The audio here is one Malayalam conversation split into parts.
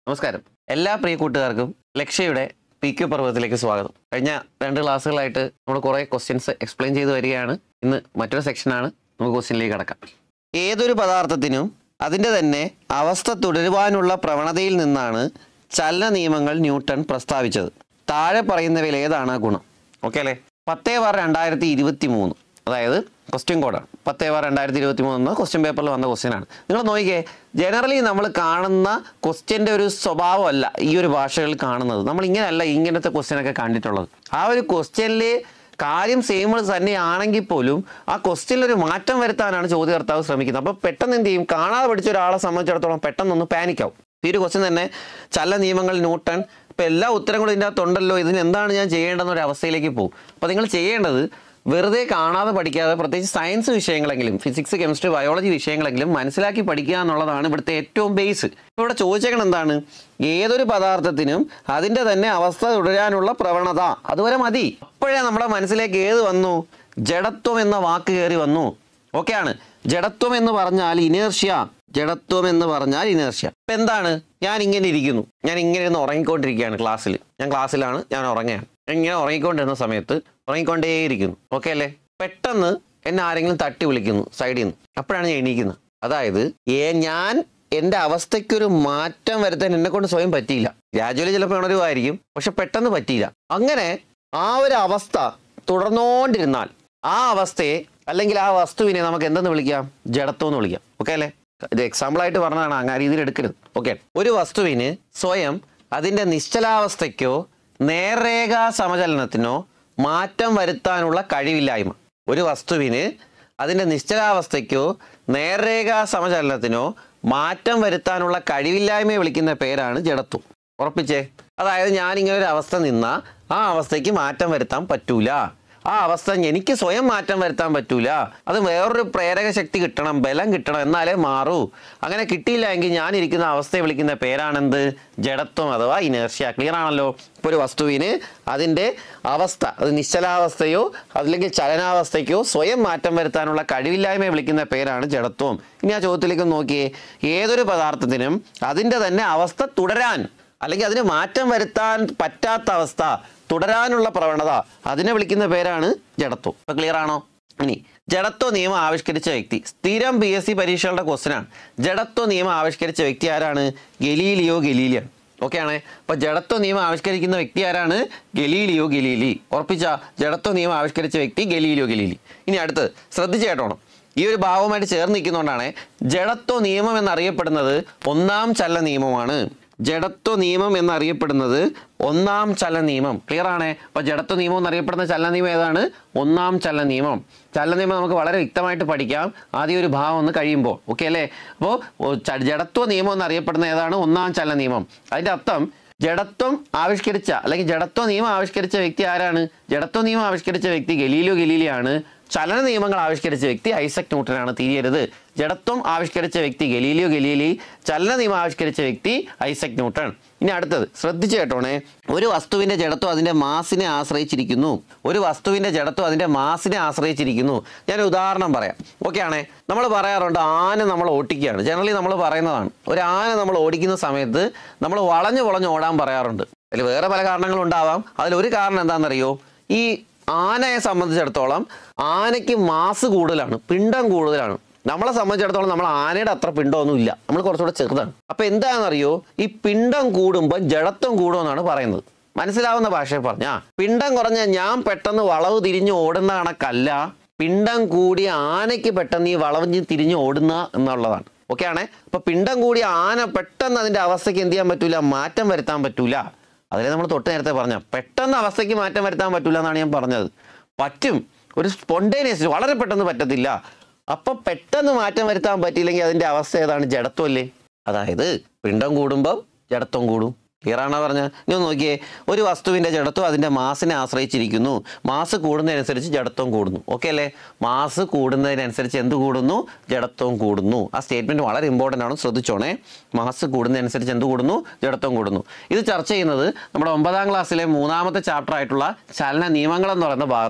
നമസ്കാരം എല്ലാ പ്രിയ കൂട്ടുകാർക്കും ലക്ഷ്യയുടെ പി ക്യു പർവ്വതത്തിലേക്ക് സ്വാഗതം കഴിഞ്ഞ രണ്ട് ക്ലാസ്സുകളായിട്ട് നമ്മൾ കുറേ ക്വസ്റ്റ്യൻസ് എക്സ്പ്ലെയിൻ ചെയ്തു വരികയാണ് ഇന്ന് മറ്റൊരു സെക്ഷനാണ് നമുക്ക് ക്വസ്റ്റ്യനിലേക്ക് കടക്കാം ഏതൊരു പദാർത്ഥത്തിനും അതിൻ്റെ തന്നെ അവസ്ഥ തുടരുവാനുള്ള പ്രവണതയിൽ നിന്നാണ് ചലന നിയമങ്ങൾ ന്യൂട്ടൺ പ്രസ്താവിച്ചത് താഴെ പറയുന്നവയിൽ ഏതാണ് ആ ഗുണം ഓക്കെ അല്ലേ പത്തേ ബാർ രണ്ടായിരത്തി ഇരുപത്തി മൂന്ന് അതായത് ക്വസ്റ്റ്യൻ കോഡാണ് പത്തേ ബാർ രണ്ടായിരത്തി ഇരുപത്തി മൂന്ന് ക്വസ്റ്റ്യൻ പേപ്പറിൽ വന്ന ക്വസ്റ്റ്യൻ ആണ് നിങ്ങൾ നോക്കിക്കേ ജനറലി നമ്മൾ കാണുന്ന ക്വസ്റ്റ്യൻ്റെ ഒരു സ്വഭാവമല്ല ഈ ഒരു ഭാഷകളിൽ കാണുന്നത് നമ്മൾ ഇങ്ങനെയല്ല ഇങ്ങനത്തെ ക്വസ്റ്റ്യൻ ഒക്കെ കണ്ടിട്ടുള്ളത് ആ ഒരു ക്വസ്റ്റ്യനിൽ കാര്യം സെയിം തന്നെയാണെങ്കിൽ പോലും ആ ക്വസ്റ്റ്യനിൽ ഒരു മാറ്റം വരുത്താനാണ് ചോദ്യകർത്താവ് ശ്രമിക്കുന്നത് അപ്പോൾ പെട്ടെന്ന് എന്ത് ചെയ്യും കാണാതെ പഠിച്ച ഒരാളെ സംബന്ധിച്ചിടത്തോളം പെട്ടെന്നൊന്ന് പാനിക്കാവും ഈ ഒരു ക്വസ്റ്റ്യൻ തന്നെ ചല നിയമങ്ങൾ ന്യൂട്ടൺ ഇപ്പം എല്ലാ ഉത്തരങ്ങളും ഇതിൻ്റെ അകത്തുണ്ടല്ലോ ഇതിന് എന്താണ് ഞാൻ ചെയ്യേണ്ടെന്ന ഒരു അവസ്ഥയിലേക്ക് പോകും അപ്പോൾ നിങ്ങൾ ചെയ്യേണ്ടത് വെറുതെ കാണാതെ പഠിക്കാതെ പ്രത്യേകിച്ച് സയൻസ് വിഷയങ്ങളെങ്കിലും ഫിസിക്സ് കെമിസ്ട്രി ബയോളജി വിഷയങ്ങളെങ്കിലും മനസ്സിലാക്കി പഠിക്കുക എന്നുള്ളതാണ് ഇവിടുത്തെ ഏറ്റവും ബേസ് ഇപ്പോൾ ഇവിടെ ചോദിച്ചേക്കണം എന്താണ് ഏതൊരു പദാർത്ഥത്തിനും അതിൻ്റെ തന്നെ അവസ്ഥ തുടരാനുള്ള പ്രവണത അതുവരെ മതി അപ്പോഴേ നമ്മുടെ മനസ്സിലേക്ക് ഏത് വന്നു ജഡത്വം എന്ന വാക്ക് കയറി വന്നു ഓക്കെയാണ് ജഡത്വം എന്ന് പറഞ്ഞാൽ ഇനേർഷ്യ ജഡത്വം എന്ന് പറഞ്ഞാൽ ഇനേർഷ്യ ഇപ്പം എന്താണ് ഞാൻ ഇങ്ങനെ ഇരിക്കുന്നു ഞാൻ ഇങ്ങനെ ഇരുന്ന് ഉറങ്ങിക്കൊണ്ടിരിക്കുകയാണ് ക്ലാസ്സിൽ ഞാൻ ക്ലാസ്സിലാണ് ഞാൻ ഉറങ്ങുകയാണ് ഇങ്ങനെ ഉറങ്ങിക്കൊണ്ടിരുന്ന സമയത്ത് ഉറങ്ങിക്കൊണ്ടേയിരിക്കുന്നു ഓക്കെ അല്ലേ പെട്ടെന്ന് എന്നെ ആരെങ്കിലും തട്ടി വിളിക്കുന്നു സൈഡിൽ നിന്ന് അപ്പോഴാണ് ഞാൻ എണീക്കുന്നത് അതായത് ഏ ഞാൻ എൻ്റെ അവസ്ഥയ്ക്കൊരു മാറ്റം വരുത്താൻ എന്നെ കൊണ്ട് സ്വയം പറ്റിയില്ല ഗ്രാജുവലി ചിലപ്പോൾ ഉണരുമായിരിക്കും പക്ഷെ പെട്ടെന്ന് പറ്റിയില്ല അങ്ങനെ ആ ഒരു അവസ്ഥ തുടർന്നുകൊണ്ടിരുന്നാൽ ആ അവസ്ഥയെ അല്ലെങ്കിൽ ആ വസ്തുവിനെ നമുക്ക് എന്തെന്ന് വിളിക്കാം ജഡത്വം എന്ന് വിളിക്കാം ഓക്കെ അല്ലേ ഇത് എക്സാമ്പിൾ ആയിട്ട് പറഞ്ഞതാണ് അങ്ങനെ ആ രീതിയിൽ എടുക്കരുത് ഓക്കെ ഒരു വസ്തുവിന് സ്വയം അതിൻ്റെ നിശ്ചലാവസ്ഥയ്ക്കോ നേർരേഖാ സമചലനത്തിനോ മാറ്റം വരുത്താനുള്ള കഴിവില്ലായ്മ ഒരു വസ്തുവിന് അതിൻ്റെ നിശ്ചലാവസ്ഥയ്ക്കോ നേർരേഖാ സമചലനത്തിനോ മാറ്റം വരുത്താനുള്ള കഴിവില്ലായ്മയെ വിളിക്കുന്ന പേരാണ് ജഡത്വം ഉറപ്പിച്ചേ അതായത് ഞാനിങ്ങനെ ഒരു അവസ്ഥ നിന്നാൽ ആ അവസ്ഥയ്ക്ക് മാറ്റം വരുത്താൻ പറ്റൂല ആ അവസ്ഥ എനിക്ക് സ്വയം മാറ്റം വരുത്താൻ പറ്റൂല അത് വേറൊരു പ്രേരക ശക്തി കിട്ടണം ബലം കിട്ടണം എന്നാലേ മാറൂ അങ്ങനെ കിട്ടിയില്ല എങ്കിൽ ഞാൻ ഇരിക്കുന്ന അവസ്ഥയെ വിളിക്കുന്ന പേരാണെന്ത് ജഡത്വം അഥവാ ഇനേർഷ്യ ക്ലിയർ ആണല്ലോ ഇപ്പോൾ ഒരു വസ്തുവിന് അതിൻ്റെ അവസ്ഥ അത് നിശ്ചലാവസ്ഥയോ അല്ലെങ്കിൽ ചലനാവസ്ഥയ്ക്കോ സ്വയം മാറ്റം വരുത്താനുള്ള കഴിവില്ലായ്മയെ വിളിക്കുന്ന പേരാണ് ജഡത്വം ഇനി ആ ചോദ്യത്തിലേക്ക് ഒന്ന് നോക്കിയേ ഏതൊരു പദാർത്ഥത്തിനും അതിൻ്റെ തന്നെ അവസ്ഥ തുടരാൻ അല്ലെങ്കിൽ അതിന് മാറ്റം വരുത്താൻ പറ്റാത്ത അവസ്ഥ തുടരാനുള്ള പ്രവണത അതിനെ വിളിക്കുന്ന പേരാണ് ജഡത്വം ഇപ്പൊ ക്ലിയർ ആണോ ഇനി ജഡത്വ നിയമം ആവിഷ്കരിച്ച വ്യക്തി സ്ഥിരം പി എസ് സി പരീക്ഷകളുടെ ക്വസ്റ്റൻ ആണ് ജഡത്വ നിയമം ആവിഷ്കരിച്ച വ്യക്തി ആരാണ് ഗലീലിയോ ഗലീലിയൻ ഓക്കെ ആണ് അപ്പൊ ജഡത്വ നിയമം ആവിഷ്കരിക്കുന്ന വ്യക്തി ആരാണ് ഗലീലിയോ ഗലീലി ഉറപ്പിച്ച ജഡത്വ നിയമം ആവിഷ്കരിച്ച വ്യക്തി ഗലീലിയോ ഗലീലി ഇനി അടുത്ത് ശ്രദ്ധിച്ച് കേട്ടോണം ഈ ഒരു ഭാവമായിട്ട് ചേർന്ന് നിൽക്കുന്നതുകൊണ്ടാണ് ജഡത്വ നിയമം എന്നറിയപ്പെടുന്നത് ഒന്നാം ചല നിയമമാണ് ജഡത്വ നിയമം എന്നറിയപ്പെടുന്നത് ഒന്നാം ചല നിയമം ക്ലിയർ ആണ് അപ്പോൾ ജഡത്വ നിയമം എന്നറിയപ്പെടുന്ന ചലന നിയമം ഏതാണ് ഒന്നാം ചലന നിയമം ചലന നിയമം നമുക്ക് വളരെ വ്യക്തമായിട്ട് പഠിക്കാം ആദ്യം ഒരു ഭാവം ഒന്ന് കഴിയുമ്പോൾ ഓക്കെ അല്ലേ അപ്പോൾ ജഡത്വ നിയമം എന്നറിയപ്പെടുന്ന ഏതാണ് ഒന്നാം ചലന നിയമം അതിൻ്റെ അർത്ഥം ജഡത്വം ആവിഷ്കരിച്ച അല്ലെങ്കിൽ ജഡത്വ നിയമം ആവിഷ്കരിച്ച വ്യക്തി ആരാണ് ജഡത്വ നിയമം ആവിഷ്കരിച്ച വ്യക്തി ഗലീലിയോ ഗലീലിയാണ് ചലന നിയമങ്ങൾ ആവിഷ്കരിച്ച വ്യക്തി ഐസക് ന്യൂട്ടനാണ് തിരിയരുത് ജഡത്വം ആവിഷ്കരിച്ച വ്യക്തി ഗലീലിയോ ഗലീലി ചലന നിയമം ആവിഷ്കരിച്ച വ്യക്തി ഐസക് ന്യൂട്ടൺ ഇനി അടുത്തത് ശ്രദ്ധിച്ചു കേട്ടോണേ ഒരു വസ്തുവിന്റെ ജഡത്വം അതിന്റെ മാസിനെ ആശ്രയിച്ചിരിക്കുന്നു ഒരു വസ്തുവിന്റെ ജഡത്വം അതിന്റെ മാസിനെ ആശ്രയിച്ചിരിക്കുന്നു ഞാൻ ഉദാഹരണം പറയാം ഓക്കെ ആണേ നമ്മൾ പറയാറുണ്ട് ആന നമ്മൾ ഓടിക്കുകയാണ് ജനറലി നമ്മൾ പറയുന്നതാണ് ഒരു ആന നമ്മൾ ഓടിക്കുന്ന സമയത്ത് നമ്മൾ വളഞ്ഞു വളഞ്ഞ് ഓടാൻ പറയാറുണ്ട് അതിൽ വേറെ പല കാരണങ്ങളും ഉണ്ടാവാം അതിലൊരു കാരണം എന്താണെന്നറിയോ ഈ ആനയെ സംബന്ധിച്ചിടത്തോളം ആനയ്ക്ക് മാസ് കൂടുതലാണ് പിണ്ടം കൂടുതലാണ് നമ്മളെ സംബന്ധിച്ചിടത്തോളം നമ്മൾ ആനയുടെ അത്ര പിണ്ടമൊന്നും ഇല്ല നമ്മൾ കുറച്ചുകൂടെ ചെറുതാണ് അപ്പൊ എന്താണെന്നറിയോ ഈ പിണ്ടം കൂടുമ്പോൾ ജഡത്വം കൂടുമെന്നാണ് പറയുന്നത് മനസ്സിലാവുന്ന ഭാഷയിൽ പറഞ്ഞാ പിണ്ടം കുറഞ്ഞ ഞാൻ പെട്ടെന്ന് വളവ് തിരിഞ്ഞ് ഓടുന്ന കണക്കല്ല പിണ്ടം കൂടിയ ആനയ്ക്ക് പെട്ടെന്ന് ഈ വളവ് തിരിഞ്ഞ് ഓടുന്ന എന്നുള്ളതാണ് ഓക്കെ ആണേ അപ്പൊ പിണ്ടം കൂടിയ ആന പെട്ടെന്ന് അതിന്റെ അവസ്ഥയ്ക്ക് എന്ത് ചെയ്യാൻ പറ്റൂല മാറ്റം വരുത്താൻ പറ്റൂല അതിലെ നമ്മൾ തൊട്ട് നേരത്തെ പറഞ്ഞ പെട്ടെന്ന് അവസ്ഥയ്ക്ക് മാറ്റം വരുത്താൻ പറ്റൂല എന്നാണ് ഞാൻ പറഞ്ഞത് പറ്റും ഒരു സ്പോണ്ടേനിയസ് വളരെ പെട്ടെന്ന് പറ്റത്തില്ല അപ്പൊ പെട്ടെന്ന് മാറ്റം വരുത്താൻ പറ്റിയില്ലെങ്കിൽ അതിന്റെ അവസ്ഥ ഏതാണ് ജഡത്വമല്ലേ അതായത് പിണ്ടം കൂടുമ്പോൾ ജഡത്വം കൂടും ക്ലിയർ ആണോ പറഞ്ഞ ഇനി ഒന്ന് നോക്കിയേ ഒരു വസ്തുവിന്റെ ജഡത്വം അതിന്റെ മാസിനെ ആശ്രയിച്ചിരിക്കുന്നു മാസ് കൂടുന്നതിനനുസരിച്ച് ജഡത്വം കൂടുന്നു ഓക്കെ അല്ലേ മാസ് കൂടുന്നതിനനുസരിച്ച് എന്ത് കൂടുന്നു ജഡത്വം കൂടുന്നു ആ സ്റ്റേറ്റ്മെന്റ് വളരെ ഇമ്പോർട്ടൻ്റ് ആണ് ശ്രദ്ധിച്ചോണേ മാസ് കൂടുന്നതിനനുസരിച്ച് എന്ത് കൂടുന്നു ജഡത്വം കൂടുന്നു ഇത് ചർച്ച ചെയ്യുന്നത് നമ്മുടെ ഒമ്പതാം ക്ലാസ്സിലെ മൂന്നാമത്തെ ചാപ്റ്റർ ആയിട്ടുള്ള ചലന നിയമങ്ങൾ എന്ന് പറയുന്ന ഭാഗത്താണ്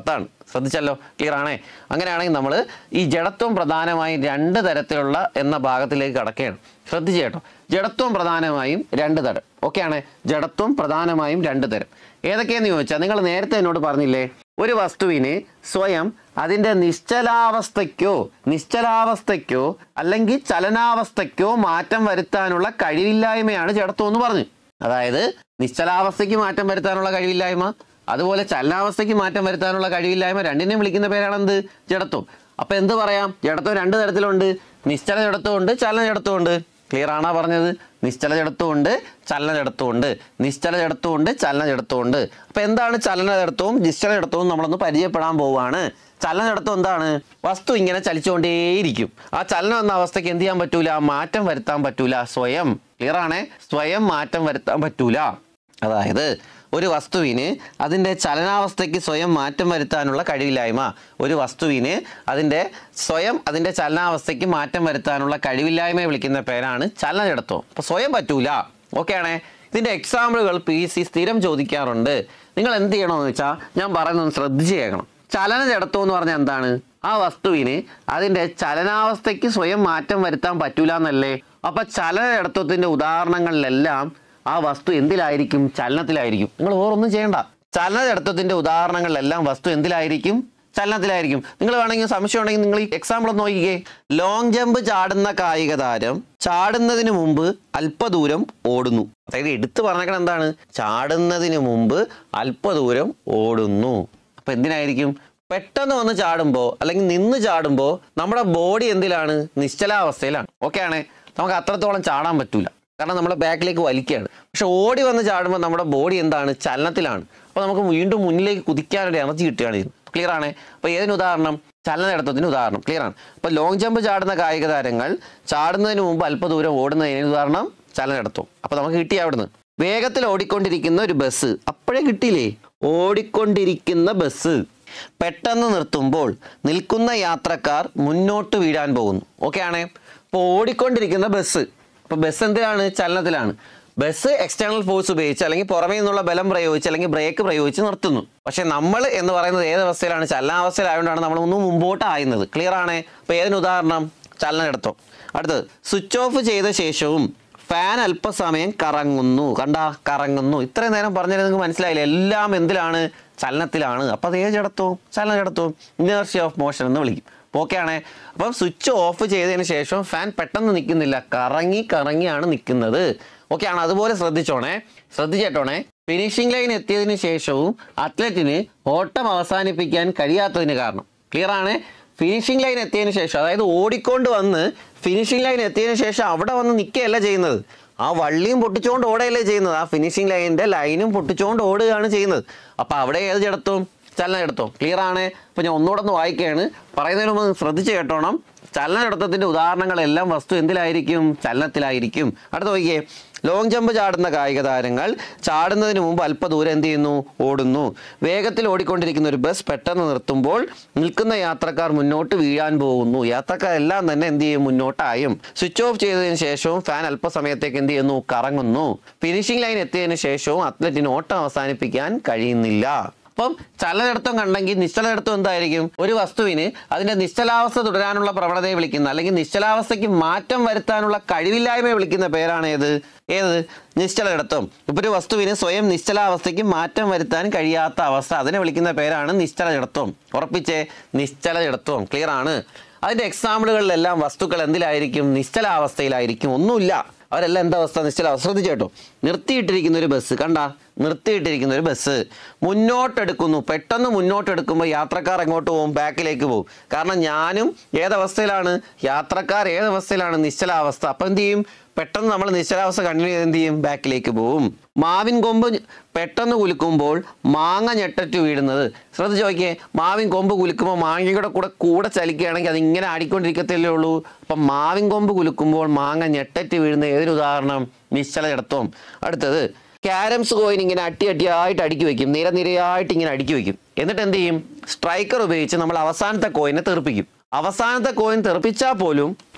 ശ്രദ്ധിച്ചല്ലോ ക്ലിയർ ആണേ അങ്ങനെയാണെങ്കിൽ നമ്മൾ ഈ ജഡത്വം പ്രധാനമായും രണ്ട് തരത്തിലുള്ള എന്ന ഭാഗത്തിലേക്ക് കടക്കുകയാണ് ശ്രദ്ധിച്ചു കേട്ടോ ജഡത്വം പ്രധാനമായും രണ്ട് തരം ഓക്കെയാണ് ജഡത്വം പ്രധാനമായും രണ്ട് തരം ഏതൊക്കെയെന്ന് ചോദിച്ചാൽ നിങ്ങൾ നേരത്തെ എന്നോട് പറഞ്ഞില്ലേ ഒരു വസ്തുവിന് സ്വയം അതിൻ്റെ നിശ്ചലാവസ്ഥയ്ക്കോ നിശ്ചലാവസ്ഥയ്ക്കോ അല്ലെങ്കിൽ ചലനാവസ്ഥയ്ക്കോ മാറ്റം വരുത്താനുള്ള കഴിവില്ലായ്മയാണ് ജഡത്വം എന്ന് പറഞ്ഞു അതായത് നിശ്ചലാവസ്ഥയ്ക്ക് മാറ്റം വരുത്താനുള്ള കഴിവില്ലായ്മ അതുപോലെ ചലനാവസ്ഥയ്ക്ക് മാറ്റം വരുത്താനുള്ള കഴിവില്ലായ്മ രണ്ടിനെയും വിളിക്കുന്ന പേരാണ് എന്ത് ജഡത്വം അപ്പൊ എന്ത് പറയാം ജഡത്വം രണ്ട് തരത്തിലുണ്ട് നിശ്ചല ജഡത്വം ഉണ്ട് ചലന ജഡത്വം ഉണ്ട് ക്ലിയർ ആണോ പറഞ്ഞത് നിശ്ചല ജഡത്വം ഉണ്ട് ചലന ജഡത്വം ഉണ്ട് നിശ്ചല ജഡത്വം ഉണ്ട് ചലന ജഡത്വം ഉണ്ട് അപ്പൊ എന്താണ് ചലന ജഡത്വവും നിശ്ചല ജഡത്വവും നമ്മളൊന്ന് പരിചയപ്പെടാൻ പോവുകയാണ് ചലന ജഡത്വം എന്താണ് വസ്തു ഇങ്ങനെ ചലിച്ചുകൊണ്ടേയിരിക്കും ആ ചലനം എന്ന അവസ്ഥയ്ക്ക് എന്ത് ചെയ്യാൻ പറ്റൂല മാറ്റം വരുത്താൻ പറ്റൂല സ്വയം ക്ലിയർ ആണേ സ്വയം മാറ്റം വരുത്താൻ പറ്റൂല അതായത് ഒരു വസ്തുവിന് അതിൻ്റെ ചലനാവസ്ഥയ്ക്ക് സ്വയം മാറ്റം വരുത്താനുള്ള കഴിവില്ലായ്മ ഒരു വസ്തുവിന് അതിൻ്റെ സ്വയം അതിൻ്റെ ചലനാവസ്ഥയ്ക്ക് മാറ്റം വരുത്താനുള്ള കഴിവില്ലായ്മയെ വിളിക്കുന്ന പേരാണ് ചലനജടത്വം അപ്പോൾ സ്വയം പറ്റൂല ഓക്കെ ആണേ ഇതിൻ്റെ എക്സാമ്പിളുകൾ പി സി സ്ഥിരം ചോദിക്കാറുണ്ട് നിങ്ങൾ എന്ത് ചെയ്യണമെന്ന് വെച്ചാൽ ഞാൻ പറയുന്നത് ശ്രദ്ധിച്ച് കേൾക്കണം ചലനജടത്വം എന്ന് പറഞ്ഞാൽ എന്താണ് ആ വസ്തുവിന് അതിൻ്റെ ചലനാവസ്ഥയ്ക്ക് സ്വയം മാറ്റം വരുത്താൻ പറ്റൂല എന്നല്ലേ അപ്പം ചലനജടത്വത്തിൻ്റെ ഉദാഹരണങ്ങളിലെല്ലാം ആ വസ്തു എന്തിലായിരിക്കും ചലനത്തിലായിരിക്കും നിങ്ങൾ വേറൊന്നും ചെയ്യണ്ട ചലനജടത്വത്തിന്റെ ഉദാഹരണങ്ങളിലെല്ലാം വസ്തു എന്തിലായിരിക്കും ചലനത്തിലായിരിക്കും നിങ്ങൾ വേണമെങ്കിൽ സംശയം ഉണ്ടെങ്കിൽ നിങ്ങൾ ഈ എക്സാമ്പിൾ ഒന്ന് നോക്കിക്കേ ലോങ് ജമ്പ് ചാടുന്ന കായിക താരം ചാടുന്നതിന് മുമ്പ് അല്പദൂരം ഓടുന്നു അതായത് എടുത്തു പറഞ്ഞേക്കണ എന്താണ് ചാടുന്നതിന് മുമ്പ് അല്പദൂരം ഓടുന്നു അപ്പൊ എന്തിനായിരിക്കും പെട്ടെന്ന് വന്ന് ചാടുമ്പോൾ അല്ലെങ്കിൽ നിന്ന് ചാടുമ്പോൾ നമ്മുടെ ബോഡി എന്തിലാണ് നിശ്ചലാവസ്ഥയിലാണ് ഓക്കെ ആണേ നമുക്ക് അത്രത്തോളം ചാടാൻ പറ്റൂല കാരണം നമ്മളെ ബാക്കിലേക്ക് വലിക്കുകയാണ് പക്ഷെ ഓടി വന്ന് ചാടുമ്പോൾ നമ്മുടെ ബോഡി എന്താണ് ചലനത്തിലാണ് അപ്പോൾ നമുക്ക് വീണ്ടും മുന്നിലേക്ക് കുതിക്കാനൊരു എനർജി കിട്ടുകയാണ് ചെയ്യുന്നത് ക്ലിയർ ആണ് അപ്പോൾ ഏതിന് ഉദാഹരണം ചലനജടത്വത്തിന് ഉദാഹരണം ക്ലിയർ ആണ് അപ്പോൾ ലോങ് ജമ്പ് ചാടുന്ന കായിക താരങ്ങൾ ചാടുന്നതിന് മുമ്പ് അല്പദൂരം ഓടുന്നതിന് ഉദാഹരണം ചലനജടത്വം അപ്പോൾ നമുക്ക് കിട്ടി അവിടുന്ന് വേഗത്തിൽ ഓടിക്കൊണ്ടിരിക്കുന്ന ഒരു ബസ് അപ്പോഴേ കിട്ടിയില്ലേ ഓടിക്കൊണ്ടിരിക്കുന്ന ബസ് പെട്ടെന്ന് നിർത്തുമ്പോൾ നിൽക്കുന്ന യാത്രക്കാർ മുന്നോട്ട് വീഴാൻ പോകുന്നു ഓക്കെ ആണേ അപ്പോൾ ഓടിക്കൊണ്ടിരിക്കുന്ന ബസ് അപ്പോൾ ബസ് എന്തിനാണ് ചലനത്തിലാണ് ബസ് എക്സ്റ്റേണൽ ഫോഴ്സ് ഉപയോഗിച്ച് അല്ലെങ്കിൽ പുറമേ നിന്നുള്ള ബലം പ്രയോഗിച്ച് അല്ലെങ്കിൽ ബ്രേക്ക് പ്രയോഗിച്ച് നിർത്തുന്നു പക്ഷെ നമ്മൾ എന്ന് പറയുന്നത് ഏത് അവസ്ഥയിലാണ് ചലനാവസ്ഥയിലായതുകൊണ്ടാണ് നമ്മൾ ഒന്ന് മുമ്പോട്ട് ആയുന്നത് ക്ലിയർ ആണ് അപ്പോൾ ഏതിന് ഉദാഹരണം ചലനമെടുത്തോ അടുത്തത് സ്വിച്ച് ഓഫ് ചെയ്ത ശേഷവും ഫാൻ അല്പസമയം കറങ്ങുന്നു കണ്ട കറങ്ങുന്നു ഇത്രയും നേരം പറഞ്ഞത് നിങ്ങൾക്ക് മനസ്സിലായില്ല എല്ലാം എന്തിലാണ് ചലനത്തിലാണ് അപ്പോൾ അത് ഏത് ജഡത്വവും ചലന ജഡത്വവും ഇനേർഷ്യ ഓഫ് മോഷൻ എന്ന് വിളിക്കും ഓക്കെ ആണേ അപ്പം സ്വിച്ച് ഓഫ് ചെയ്തതിന് ശേഷം ഫാൻ പെട്ടെന്ന് നിൽക്കുന്നില്ല കറങ്ങി കറങ്ങിയാണ് നിൽക്കുന്നത് ഓക്കെ ആണ് അതുപോലെ ശ്രദ്ധിച്ചോണേ ശ്രദ്ധിച്ചേട്ടോണേ ഫിനിഷിംഗ് ലൈൻ എത്തിയതിന് ശേഷവും അത്ലറ്റിന് ഓട്ടം അവസാനിപ്പിക്കാൻ കഴിയാത്തതിന് കാരണം ക്ലിയർ ആണ് ഫിനിഷിംഗ് ലൈൻ എത്തിയതിന് ശേഷം അതായത് ഓടിക്കൊണ്ട് വന്ന് ഫിനിഷിംഗ് ലൈൻ എത്തിയതിന് ശേഷം അവിടെ വന്ന് നിൽക്കുകയല്ല ചെയ്യുന്നത് ആ വള്ളിയും പൊട്ടിച്ചുകൊണ്ട് ഓടുകയല്ലേ ചെയ്യുന്നത് ആ ഫിനിഷിംഗ് ലൈനിൻ്റെ ലൈനും പൊട്ടിച്ചുകൊണ്ട് ഓടുകയാണ് ചെയ്യുന്നത് അപ്പോൾ അവിടെ ഏത് ജഡത്വം ചലനജടത്വം ക്ലിയർ ആണ് അപ്പോൾ ഞാൻ ഒന്നുകൂടെ ഒന്ന് വായിക്കുകയാണ് പറയുന്നതിന് മുമ്പ് ശ്രദ്ധിച്ച് കേട്ടോണം ചലനജടത്വത്തിൻ്റെ ഉദാഹരണങ്ങളെല്ലാം വസ്തു എന്തിലായിരിക്കും ചലനത്തിലായിരിക്കും അടുത്ത നോക്കിയേ ലോങ് ജമ്പ് ചാടുന്ന കായിക താരങ്ങൾ ചാടുന്നതിന് മുമ്പ് അല്പദൂരം എന്ത് ചെയ്യുന്നു ഓടുന്നു വേഗത്തിൽ ഓടിക്കൊണ്ടിരിക്കുന്ന ഒരു ബസ് പെട്ടെന്ന് നിർത്തുമ്പോൾ നിൽക്കുന്ന യാത്രക്കാർ മുന്നോട്ട് വീഴാൻ പോകുന്നു യാത്രക്കാരെല്ലാം തന്നെ എന്ത് ചെയ്യും മുന്നോട്ടായും സ്വിച്ച് ഓഫ് ചെയ്തതിന് ശേഷവും ഫാൻ അല്പസമയത്തേക്ക് എന്ത് ചെയ്യുന്നു കറങ്ങുന്നു ഫിനിഷിംഗ് ലൈൻ എത്തിയതിനു ശേഷവും അത്ലറ്റിന് ഓട്ടം അവസാനിപ്പിക്കാൻ കഴിയുന്നില്ല അപ്പം ചലനടത്വം കണ്ടെങ്കിൽ നിശ്ചലനടത്വം എന്തായിരിക്കും ഒരു വസ്തുവിന് അതിന്റെ നിശ്ചലാവസ്ഥ തുടരാനുള്ള പ്രവണതയെ വിളിക്കുന്ന അല്ലെങ്കിൽ നിശ്ചലാവസ്ഥയ്ക്ക് മാറ്റം വരുത്താനുള്ള കഴിവില്ലായ്മയെ വിളിക്കുന്ന പേരാണ് ഏത് ഏത് നിശ്ചലജടത്വം ഇപ്പൊ ഒരു വസ്തുവിന് സ്വയം നിശ്ചലാവസ്ഥയ്ക്ക് മാറ്റം വരുത്താൻ കഴിയാത്ത അവസ്ഥ അതിനെ വിളിക്കുന്ന പേരാണ് നിശ്ചലജടത്വം ഉറപ്പിച്ചേ നിശ്ചലജടത്വം ക്ലിയർ ആണ് അതിന്റെ എക്സാമ്പിളുകളിലെല്ലാം വസ്തുക്കൾ എന്തിലായിരിക്കും നിശ്ചലാവസ്ഥയിലായിരിക്കും ഒന്നുമില്ല അവരെല്ലാം എന്താ അവസ്ഥ നിശ്ചലാവസ്ഥ ശ്രദ്ധിച്ചേട്ടോ നിർത്തിയിട്ടിരിക്കുന്ന ഒരു ബസ് കണ്ട നിർത്തിയിട്ടിരിക്കുന്ന ഒരു ബസ് മുന്നോട്ടെടുക്കുന്നു പെട്ടെന്ന് മുന്നോട്ടെടുക്കുമ്പോൾ യാത്രക്കാർ എങ്ങോട്ട് പോകും ബാക്കിലേക്ക് പോകും കാരണം ഞാനും ഏതവസ്ഥയിലാണ് യാത്രക്കാർ ഏതവസ്ഥയിലാണ് നിശ്ചലാവസ്ഥ അപ്പം എന്ത് ചെയ്യും പെട്ടെന്ന് നമ്മൾ നിശ്ചലാവസ്ഥ കണ്ടിന്യൂ ചെയ്ത് എന്ത് ചെയ്യും ബാക്കിലേക്ക് പോവും മാവിൻ കൊമ്പ് പെട്ടെന്ന് കുലുക്കുമ്പോൾ മാങ്ങ ഞെട്ടറ്റ് വീഴുന്നത് ശ്രദ്ധിച്ച് നോക്കിയേ മാവിൻ കൊമ്പ് കുലുക്കുമ്പോൾ മാങ്ങയുടെ കൂടെ കൂടെ ചലിക്കുകയാണെങ്കിൽ അത് ഇങ്ങനെ ആടിക്കൊണ്ടിരിക്കത്തല്ലേ ഉള്ളൂ അപ്പം മാവിൻ കൊമ്പ് കുലുക്കുമ്പോൾ മാങ്ങ ഞെട്ടറ്റ് വീഴുന്ന ഏതൊരു ഉദാഹരണം നിശ്ചല ജഡത്വം അടുത്തത് ക്യാരംസ് കോയിൻ ഇങ്ങനെ അട്ടി അട്ടിയായിട്ട് അടുക്കി വെക്കും നിര നിരയായിട്ട് ഇങ്ങനെ അടുക്കി വെക്കും എന്നിട്ട് എന്ത് ചെയ്യും സ്ട്രൈക്കർ ഉപയോഗിച്ച് നമ്മൾ അവസാനത്തെ കോയിനെ തെറിപ്പിക്കും അവസാനത്തെ കോയിൻ തെറിപ്പിച്ചാൽ പോലും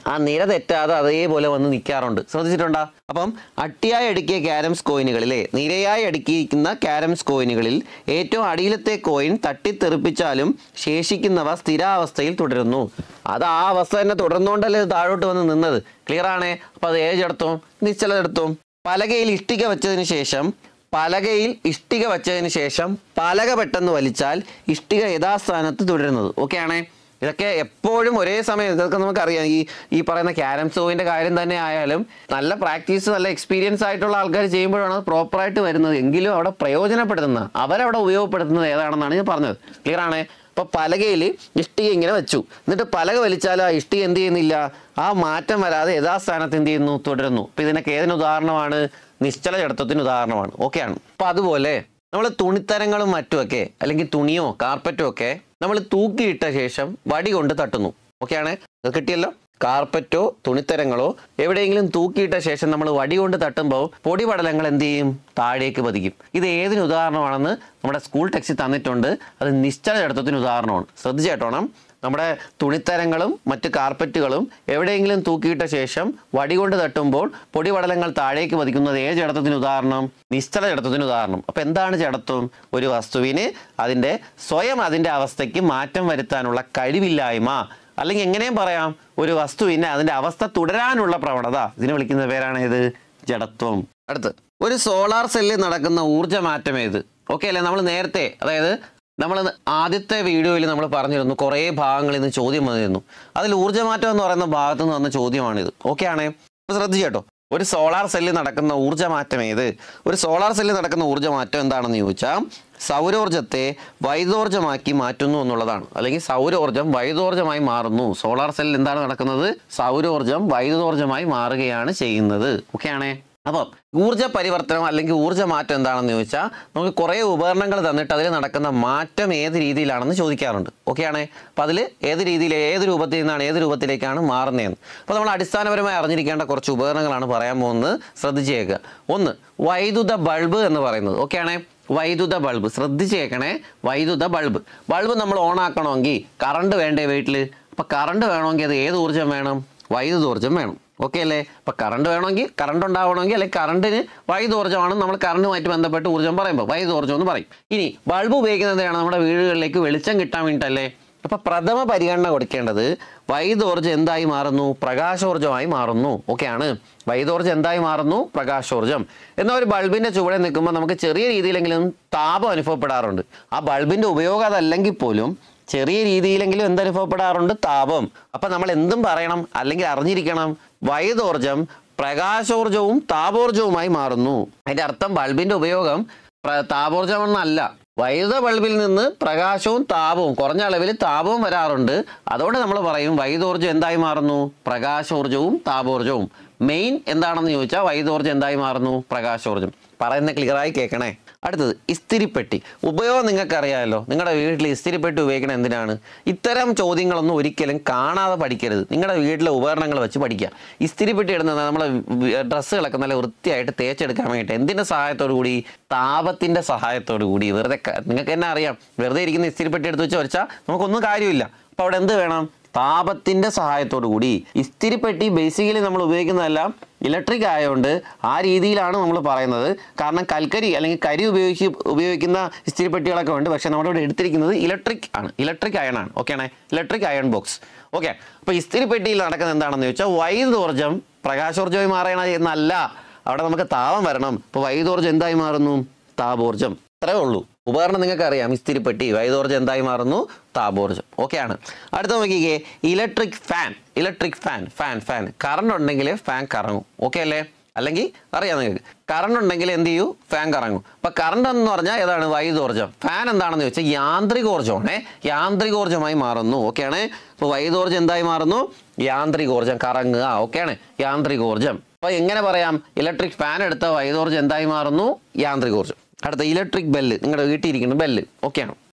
ആ നിര തെറ്റാതെ അതേപോലെ വന്ന് നിൽക്കാറുണ്ട് ശ്രദ്ധിച്ചിട്ടുണ്ടോ അപ്പം അട്ടിയായി അടുക്കിയ ക്യാരംസ് കോയിനുകളിലെ നിരയായി അടുക്കിയിരിക്കുന്ന ക്യാരംസ് കോയിനുകളിൽ ഏറ്റവും അടിയിലത്തെ കോയിൻ തട്ടിത്തെറിപ്പിച്ചാലും ശേഷിക്കുന്നവ സ്ഥിരാവസ്ഥയിൽ തുടരുന്നു അത് ആ അവസ്ഥ തന്നെ തുടർന്നുകൊണ്ടല്ലേ ഇത് താഴോട്ട് വന്ന് നിന്നത് ക്ലിയർ ആണേ അപ്പം അത് ഏതെടുത്തും നിശ്ചലതെടുത്തും പലകയിൽ ഇഷ്ടിക വെച്ചതിന് ശേഷം പലകയിൽ ഇഷ്ടിക വെച്ചതിന് ശേഷം പലക പെട്ടെന്ന് വലിച്ചാൽ ഇഷ്ടിക യഥാസ്ഥാനത്ത് തുടരുന്നത് ഓക്കെ ആണേ ഇതൊക്കെ എപ്പോഴും ഒരേ സമയം ഇതൊക്കെ നമുക്കറിയാം ഈ ഈ പറയുന്ന ക്യാരം സോവിൻ്റെ കാര്യം തന്നെ ആയാലും നല്ല പ്രാക്ടീസ് നല്ല എക്സ്പീരിയൻസ് ആയിട്ടുള്ള ആൾക്കാർ ചെയ്യുമ്പോഴാണ് അത് പ്രോപ്പറായിട്ട് വരുന്നത് എങ്കിലും അവിടെ പ്രയോജനപ്പെടുത്തുന്ന അവരവിടെ ഉപയോഗപ്പെടുത്തുന്നത് ഏതാണെന്നാണ് ഞാൻ പറഞ്ഞത് ക്ലിയർ ആണേ അപ്പോൾ പലകയിൽ ഇഷ്ടിക ഇങ്ങനെ വെച്ചു എന്നിട്ട് പലക വലിച്ചാൽ ആ ഇഷ്ടിക എന്ത് ചെയ്യുന്നില്ല ആ മാറ്റം വരാതെ യഥാസ്ഥാനത്ത് എന്ത് ചെയ്യുന്നു തുടരുന്നു അപ്പോൾ ഇതിനൊക്കെ ഏതിന് ഉദാഹരണമാണ് നിശ്ചല ജഡത്വത്തിന് ഉദാഹരണമാണ് ഓക്കെയാണ് അപ്പോൾ അതുപോലെ നമ്മൾ തുണിത്തരങ്ങളും മറ്റുമൊക്കെ അല്ലെങ്കിൽ തുണിയോ കാർപ്പറ്റോ ഒക്കെ നമ്മൾ തൂക്കിയിട്ട ശേഷം വടി കൊണ്ട് തട്ടുന്നു ഓക്കെയാണ് അത് കിട്ടിയല്ലോ കാർപ്പറ്റോ തുണിത്തരങ്ങളോ എവിടെയെങ്കിലും തൂക്കിയിട്ട ശേഷം നമ്മൾ വടി കൊണ്ട് തട്ടുമ്പോൾ പൊടിപടലങ്ങൾ എന്ത് ചെയ്യും താഴേക്ക് പതിക്കും ഇത് ഏതിന് ഉദാഹരണമാണെന്ന് നമ്മുടെ സ്കൂൾ ടെക്സ്റ്റിൽ തന്നിട്ടുണ്ട് അത് നിശ്ചല ജഡത്വത്തിന് ഉദാഹരണമാണ് ശ്രദ്ധിച്ചേട്ടോണം നമ്മുടെ തുണിത്തരങ്ങളും മറ്റ് കാർപ്പറ്റുകളും എവിടെയെങ്കിലും തൂക്കിയിട്ട ശേഷം വടി കൊണ്ട് തട്ടുമ്പോൾ പൊടിപടലങ്ങൾ താഴേക്ക് പതിക്കുന്നത് ഏത് ജഡത്വത്തിന് ഉദാഹരണം നിശ്ചല ജഡത്വത്തിന് ഉദാഹരണം അപ്പോൾ എന്താണ് ജഡത്വം ഒരു വസ്തുവിന് അതിൻ്റെ സ്വയം അതിൻ്റെ അവസ്ഥയ്ക്ക് മാറ്റം വരുത്താനുള്ള കഴിവില്ലായ്മ അല്ലെങ്കിൽ എങ്ങനെയും പറയാം ഒരു വസ്തുവിന് അതിൻ്റെ അവസ്ഥ തുടരാനുള്ള പ്രവണത ഇതിനെ വിളിക്കുന്ന പേരാണ് ഇത് ജഡത്വം അടുത്ത് ഒരു സോളാർ സെല്ലിൽ നടക്കുന്ന ഊർജ്ജമാറ്റം ഏത് ഓക്കെ അല്ലേ നമ്മൾ നേരത്തെ അതായത് നമ്മൾ ആദ്യത്തെ വീഡിയോയിൽ നമ്മൾ പറഞ്ഞിരുന്നു കുറേ ഭാഗങ്ങളിൽ നിന്ന് ചോദ്യം വന്നിരുന്നു അതിൽ ഊർജ്ജമാറ്റം എന്ന് പറയുന്ന ഭാഗത്ത് നിന്ന് വന്ന ചോദ്യമാണിത് ഓക്കെ ആണേ അപ്പോൾ ശ്രദ്ധിച്ചേട്ടോ ഒരു സോളാർ സെല്ലിൽ നടക്കുന്ന ഊർജ്ജമാറ്റം ഏത് ഒരു സോളാർ സെല്ലിൽ നടക്കുന്ന ഊർജ്ജമാറ്റം എന്താണെന്ന് ചോദിച്ചാൽ സൗരോർജ്ജത്തെ വൈദ്യോർജ്ജമാക്കി മാറ്റുന്നു എന്നുള്ളതാണ് അല്ലെങ്കിൽ സൗരോർജ്ജം വൈദ്യോർജ്ജമായി മാറുന്നു സോളാർ സെല്ലിൽ എന്താണ് നടക്കുന്നത് സൗരോർജ്ജം വൈദ്യോർജ്ജമായി മാറുകയാണ് ചെയ്യുന്നത് ഓക്കെ ആണേ അപ്പം ഊർജ്ജ പരിവർത്തനം അല്ലെങ്കിൽ ഊർജ്ജ മാറ്റം എന്താണെന്ന് ചോദിച്ചാൽ നമുക്ക് കുറേ ഉപകരണങ്ങൾ തന്നിട്ട് അതിൽ നടക്കുന്ന മാറ്റം ഏത് രീതിയിലാണെന്ന് ചോദിക്കാറുണ്ട് ഓക്കെയാണേ അപ്പോൾ അതിൽ ഏത് രീതിയിൽ ഏത് രൂപത്തിൽ നിന്നാണ് ഏത് രൂപത്തിലേക്കാണ് മാറുന്നതെന്ന് അപ്പോൾ നമ്മൾ അടിസ്ഥാനപരമായി അറിഞ്ഞിരിക്കേണ്ട കുറച്ച് ഉപകരണങ്ങളാണ് പറയാൻ പോകുന്നത് ശ്രദ്ധിച്ചേക്കുക ഒന്ന് വൈദ്യുത ബൾബ് എന്ന് പറയുന്നത് ഓക്കെയാണേ വൈദ്യുത ബൾബ് ശ്രദ്ധിച്ച് കേൾക്കണേ വൈദ്യുത ബൾബ് ബൾബ് നമ്മൾ ഓൺ ആക്കണമെങ്കിൽ കറണ്ട് വേണ്ടേ വീട്ടിൽ അപ്പോൾ കറണ്ട് വേണമെങ്കിൽ അത് ഏത് ഊർജ്ജം വേണം വൈദ്യുതോർജ്ജം വേണം ഓക്കെ അല്ലേ അപ്പം കറണ്ട് വേണമെങ്കിൽ കറണ്ട് ഉണ്ടാവണമെങ്കിൽ അല്ലെങ്കിൽ കറണ്ടിന് വൈദ്യുതോർജ്ജമാണ് നമ്മൾ കറണ്ടുമായിട്ട് ബന്ധപ്പെട്ട് ഊർജ്ജം പറയുമ്പോൾ വൈദ്യുതോർജ്ജം എന്ന് പറയും ഇനി ബൾബ് ഉപയോഗിക്കുന്നത് എന്തിനാണ് നമ്മുടെ വീടുകളിലേക്ക് വെളിച്ചം കിട്ടാൻ വേണ്ടിയിട്ടല്ലേ അപ്പോൾ പ്രഥമ പരിഗണന കൊടുക്കേണ്ടത് വൈദ്യോർജ്ജം എന്തായി മാറുന്നു പ്രകാശോർജ്ജമായി മാറുന്നു ഓക്കെയാണ് വൈദ്യോർജ്ജം എന്തായി മാറുന്നു പ്രകാശോർജ്ജം എന്നാൽ ഒരു ബൾബിന്റെ ചുവടെ നിൽക്കുമ്പോൾ നമുക്ക് ചെറിയ രീതിയിലെങ്കിലും താപം അനുഭവപ്പെടാറുണ്ട് ആ ബൾബിന്റെ ഉപയോഗം അതല്ലെങ്കിൽ പോലും ചെറിയ രീതിയിലെങ്കിലും എന്തനുഭവപ്പെടാറുണ്ട് താപം അപ്പം നമ്മൾ എന്തും പറയണം അല്ലെങ്കിൽ അറിഞ്ഞിരിക്കണം വൈദ്യോർജ്ജം പ്രകാശോർജവും താപോർജവുമായി മാറുന്നു അതിന്റെ അർത്ഥം ബൾബിന്റെ ഉപയോഗം പ്ര- താപോർജ്ജമെന്നല്ല വൈദ്യുത ബൾബിൽ നിന്ന് പ്രകാശവും താപവും കുറഞ്ഞ അളവിൽ താപവും വരാറുണ്ട് അതുകൊണ്ട് നമ്മൾ പറയും വൈദ്യോർജ്ജം എന്തായി മാറുന്നു പ്രകാശോർജവും താപോർജവും മെയിൻ എന്താണെന്ന് ചോദിച്ചാൽ വൈദ്യോർജ്ജം എന്തായി മാറുന്നു പ്രകാശോർജം പറയുന്ന ക്ലിയറായി കേൾക്കണേ അടുത്തത് ഇസ്തിരിപ്പെട്ടി ഉപയോഗം നിങ്ങൾക്കറിയാമല്ലോ നിങ്ങളുടെ വീട്ടിൽ ഇസ്തിരിപ്പെട്ടി ഉപയോഗിക്കണം എന്തിനാണ് ഇത്തരം ചോദ്യങ്ങളൊന്നും ഒരിക്കലും കാണാതെ പഠിക്കരുത് നിങ്ങളുടെ വീട്ടിലെ ഉപകരണങ്ങൾ വെച്ച് പഠിക്കുക ഇസ്തിരിപ്പെട്ടി ഇടുന്നത് നമ്മളെ ഡ്രസ്സുകളൊക്കെ നല്ല വൃത്തിയായിട്ട് തേച്ചെടുക്കാൻ വേണ്ടിയിട്ട് എന്തിൻ്റെ സഹായത്തോടു കൂടി താപത്തിൻ്റെ സഹായത്തോടു കൂടി വെറുതെ ക- നിങ്ങൾക്ക് തന്നെ അറിയാം വെറുതെ ഇരിക്കുന്ന ഇസ്തിരിപ്പെട്ടി എടുത്ത് വെച്ച് വരച്ചാൽ നമുക്കൊന്നും കാര്യമില്ല അപ്പോൾ അവിടെ എന്ത് വേണം താപത്തിൻ്റെ സഹായത്തോടു കൂടി ഇസ്തിരിപ്പെട്ടി ബേസിക്കലി നമ്മൾ ഉപയോഗിക്കുന്നതെല്ലാം ഇലക്ട്രിക് ആയതുകൊണ്ട് ആ രീതിയിലാണ് നമ്മൾ പറയുന്നത് കാരണം കൽക്കരി അല്ലെങ്കിൽ കരി ഉപയോഗിച്ച് ഉപയോഗിക്കുന്ന ഇസ്തിരിപ്പെട്ടികളൊക്കെ ഉണ്ട് പക്ഷേ നമ്മുടെ ഇവിടെ എടുത്തിരിക്കുന്നത് ഇലക്ട്രിക് ആണ് ഇലക്ട്രിക് അയൺ ആണ് ഓക്കെ ആണേ ഇലക്ട്രിക് അയൺ ബോക്സ് ഓക്കെ അപ്പോൾ ഇസ്തിരിപ്പെട്ടിയിൽ നടക്കുന്നത് എന്താണെന്ന് ചോദിച്ചാൽ വൈദ്യോർജ്ജം പ്രകാശോർജ്ജമായി മാറണ എന്നല്ല അവിടെ നമുക്ക് താപം വരണം ഇപ്പോൾ വൈദ്യോർജ്ജം എന്തായി മാറുന്നു താപോർജ്ജം അത്രേ ഉള്ളൂ ഉപകരണം നിങ്ങൾക്ക് അറിയാം ഇസ്തിരിപ്പെട്ടി വൈദ്യോർജ്ജം എന്തായി മാറുന്നു താപോർജ്ജം ഓക്കെ ആണ് അടുത്ത നോക്കിക്കേ electric fan electric fan fan fan current ഉണ്ടെങ്കിൽ ഫാൻ കറങ്ങും ഓക്കെ അല്ലേ അല്ലെങ്കിൽ അറിയാം നിങ്ങൾക്ക് കറണ്ട് ഉണ്ടെങ്കിൽ എന്ത് ചെയ്യൂ ഫാൻ കറങ്ങും അപ്പൊ കറണ്ട് എന്ന് പറഞ്ഞാൽ ഏതാണ് വൈദ്യോർജ്ജം ഫാൻ എന്താണെന്ന് ചോദിച്ചാൽ യാന്ത്രികോർജ്ജമാണ് യാന്ത്രികോർജ്ജമായി മാറുന്നു ഓക്കെയാണ് അപ്പോൾ വൈദ്യോർജ്ജം എന്തായി മാറുന്നു യാന്ത്രികോർജ്ജം കറങ്ങുക ഓക്കെയാണ് യാന്ത്രികോർജ്ജം അപ്പോൾ എങ്ങനെ പറയാം ഇലക്ട്രിക് ഫാൻ എടുത്ത വൈദ്യോർജ്ജം എന്തായി മാറുന്നു യാന്ത്രികോർജ്ജം അടുത്ത ഇലക്ട്രിക് ബെല്ല് നിങ്ങളുടെ വീട്ടിൽ ഇരിക്കുന്ന ബെല്ല് ഓക്കെയാണ്